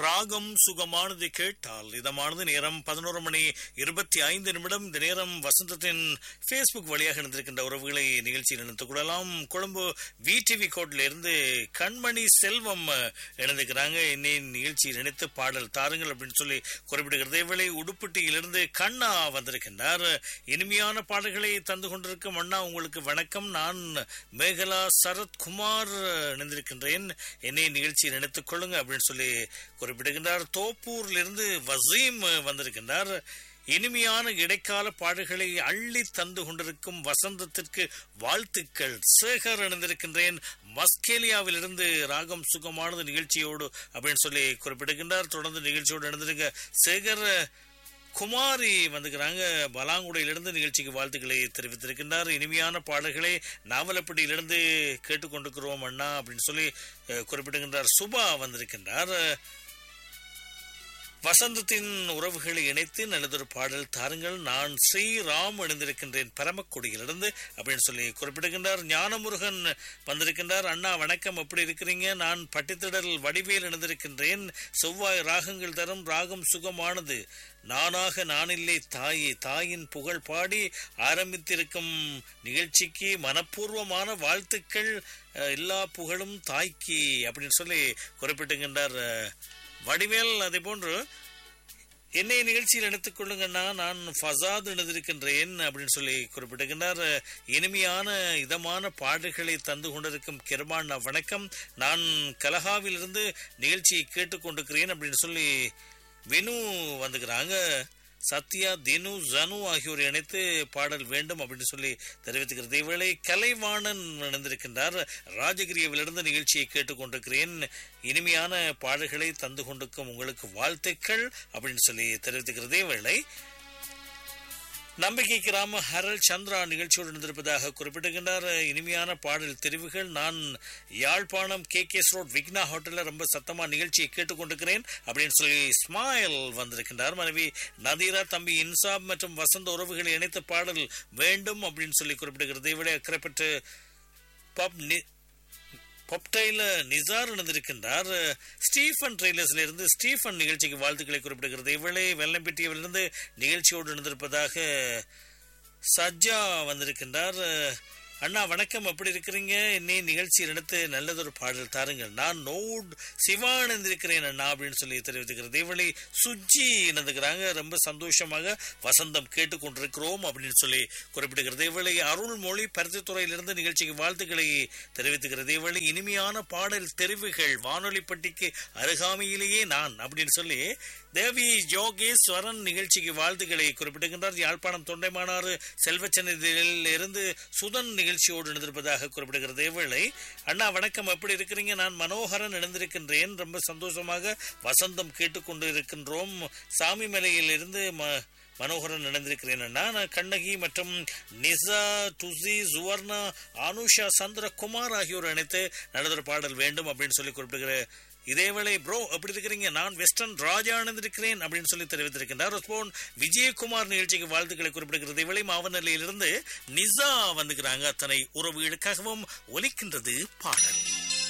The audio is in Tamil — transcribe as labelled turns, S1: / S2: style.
S1: ராகம் சுகமானது கேட்டால் இதமானது நேரம் பதினோரு மணி இருபத்தி ஐந்து நிமிடம் இந்த நேரம் வசந்தத்தின் ஃபேஸ்புக் வழியாக இணைந்திருக்கின்ற உறவுகளை நிகழ்ச்சியில் இணைத்துக் கொள்ளலாம் கொழும்பு விடிவி கோட்ல இருந்து கண்மணி செல்வம் இணைந்துக்கிறாங்க என்னை நிகழ்ச்சியில் இணைத்து பாடல் தாருங்கள் அப்படின்னு சொல்லி குறிப்பிடுகிறது இவளை உடுப்பட்டியிலிருந்து கண்ணா வந்திருக்கின்றார் இனிமையான பாடல்களை தந்து கொண்டிருக்கும் அண்ணா உங்களுக்கு வணக்கம் நான் மேகலா சரத்குமார் இணைந்திருக்கின்றேன் என்னை நிகழ்ச்சியில் இணைத்துக் கொள்ளுங்க அப்படின்னு சொல்லி குறிப்பிடுகின்றார் தோப்பூர்ல இருந்து வசீம் வந்திருக்கின்றார் இனிமையான இடைக்கால பாடல்களை அள்ளி தந்து கொண்டிருக்கும் வசந்தத்திற்கு வாழ்த்துக்கள் சேகர் இணைந்திருக்கின்றேன் மஸ்கேலியாவிலிருந்து ராகம் சுகமானது நிகழ்ச்சியோடு அப்படின்னு சொல்லி குறிப்பிடுகின்றார் தொடர்ந்து நிகழ்ச்சியோடு இணைந்திருக்க சேகர் குமாரி வந்துக்கிறாங்க பலாங்குடையிலிருந்து நிகழ்ச்சிக்கு வாழ்த்துக்களை தெரிவித்திருக்கின்றார் இனிமையான பாடல்களை நாவலப்பட்டியிலிருந்து கேட்டுக்கொண்டிருக்கிறோம் அண்ணா அப்படின்னு சொல்லி அஹ், குறிப்பிடுகின்றார் சுபா வந்திருக்கின்றார் வசந்தத்தின் உறவுகளை இணைத்து நல்லதொரு பாடல் தாருங்கள் நான் ஸ்ரீராம் இணைந்திருக்கின்றேன் பரமக்குடியிலிருந்து அப்படின்னு சொல்லி குறிப்பிடுகின்றார் ஞானமுருகன் வந்திருக்கின்றார் அண்ணா வணக்கம் எப்படி இருக்கிறீங்க நான் பட்டித்திடல் வடிவேல் இணைந்திருக்கின்றேன் செவ்வாய் ராகங்கள் தரும் ராகம் சுகமானது நானாக நானில்லை தாயே தாயின் புகழ் பாடி ஆரம்பித்திருக்கும் நிகழ்ச்சிக்கு மனப்பூர்வமான வாழ்த்துக்கள் அஹ், எல்லா புகழும் தாய்க்கு அப்படின்னு சொல்லி குறிப்பிட்டுகின்றார் அஹ், வடிவேல் அதே போன்று என்னை நிகழ்ச்சியில் எடுத்துக் கொள்ளுங்கண்ணா நான் ஃபசாத் எழுதியிருக்கின்றேன் அப்படின்னு சொல்லி குறிப்பிட்டுகின்றார் இனிமையான இதமான பாடல்களை தந்து கொண்டிருக்கும் கிருமாண்ணா வணக்கம் நான் கலகாவிலிருந்து நிகழ்ச்சியை கேட்டுக்கொண்டிருக்கிறேன் அப்படின்னு சொல்லி வினு வந்துக்கிறாங்க சத்யா தினு ஜனு ஆகியோர் இணைத்து பாடல் வேண்டும் அப்படின்னு சொல்லி தெரிவித்துக்கிறது இவளை கலைவாணன் இணைந்திருக்கின்றார் ராஜகிரியவிலிருந்து நிகழ்ச்சியை கேட்டுக்கொண்டிருக்கிறேன் இனிமையான பாடல்களை தந்து கொண்டிருக்கும் உங்களுக்கு வாழ்த்துக்கள் அப்படின்னு சொல்லி தெரிவித்துக்கிறது இவளை நம்பிக்கை கிராம ஹரல் சந்திரா நிகழ்ச்சியோடு இருந்திருப்பதாக குறிப்பிட்டிருக்கின்றார் இனிமையான பாடல் தெரிவுகள் நான் Yazhpanam K KS road Vigna ஹோட்டல்ல ரொம்ப சத்தமா நிகழ்ச்சியை கேட்டுக்கொண்டிருக்கிறேன் அப்படின்னு சொல்லி ஸ்மைல் வந்திருக்கின்றார் மனைவி நதீரா தம்பி இன்சாப் மற்றும் வசந்த உறவுகளை இணைத்த பாடல் வேண்டும் அப்படின்னு சொல்லி குறிப்பிடுகிறது இவளை அக்கறைப்பட்டு பப் நி- பொப்டைல நிசார் இணைந்திருக்கின்றார் ஸ்டீஃபன் ட்ரெய்லர்ஸ்ல இருந்து ஸ்டீஃபன் நிகழ்ச்சிக்கு வாழ்த்துக்களை குறிப்பிடுகிறது இவளை வெள்ளம்பெட்டியிலிருந்து நிகழ்ச்சியோடு இணைந்திருப்பதாக சஜ்ஜா வந்திருக்கின்றார் அண்ணா வணக்கம் எப்படி இருக்கிறீங்க என்னை நிகழ்ச்சியில் எடுத்து நல்லதொரு பாடல் தாருங்கள் நான் நோட் சிவா இணைந்திருக்கிறேன் அண்ணா அப்படின்னு சொல்லி தெரிவித்துக்கிறது இவளை சுஜி இணைந்துக்கிறாங்க ரொம்ப சந்தோஷமாக வசந்தம் கேட்டுக்கொண்டிருக்கிறோம் அப்படின்னு சொல்லி குறிப்பிடுகிறது இவளை அருள்மொழி பருத்தித்துறையிலிருந்து நிகழ்ச்சிக்கு வாழ்த்துக்களை தெரிவித்துக்கிறது இவளை இனிமையான பாடல் தெரிவுகள் வானொலி பட்டிக்கு அருகாமையிலேயே நான் அப்படின்னு சொல்லி தேவி யோகேஸ்வரன் நிகழ்ச்சிக்கு வாழ்த்துக்களை குறிப்பிடுகின்றார் யாழ்ப்பாணம் தொண்டைமானாறு செல்வச்சனிதியில் இருந்து சுதன் நிகழ்ச்சியோடு இணைந்திருப்பதாக குறிப்பிடுகிறது இவளை அண்ணா வணக்கம் எப்படி இருக்கிறீங்க நான் மனோகரன் இணைந்திருக்கின்றேன் ரொம்ப சந்தோஷமாக வசந்தம் கேட்டுக்கொண்டு இருக்கின்றோம் சாமி மலையில் இருந்து ம மனோகரன் இணைந்திருக்கிறேன் அண்ணா நான் கண்ணகி மற்றும் நிசா துசி சுவர்ணா அனுஷா சந்திரகுமார் ஆகியோர் இணைத்து நடந்த பாடல் வேண்டும் அப்படின்னு சொல்லி குறிப்பிடுகிற இதேவேளை ப்ரோ எப்படி இருக்கிறீங்க நான் வெஸ்டர்ன் ராஜா இணைந்திருக்கிறேன் அப்படின்னு சொல்லி தெரிவித்திருக்கின்றார் ரெஸ்போன் விஜயகுமார் நிகழ்ச்சிக்கு வாழ்த்துக்களை குறிப்பிடுகிறது இவளை மாவநிலையிலிருந்து நிசா வந்துக்கிறாங்க அத்தனை உறவுகளுக்காகவும் ஒலிக்கின்றது பாடல்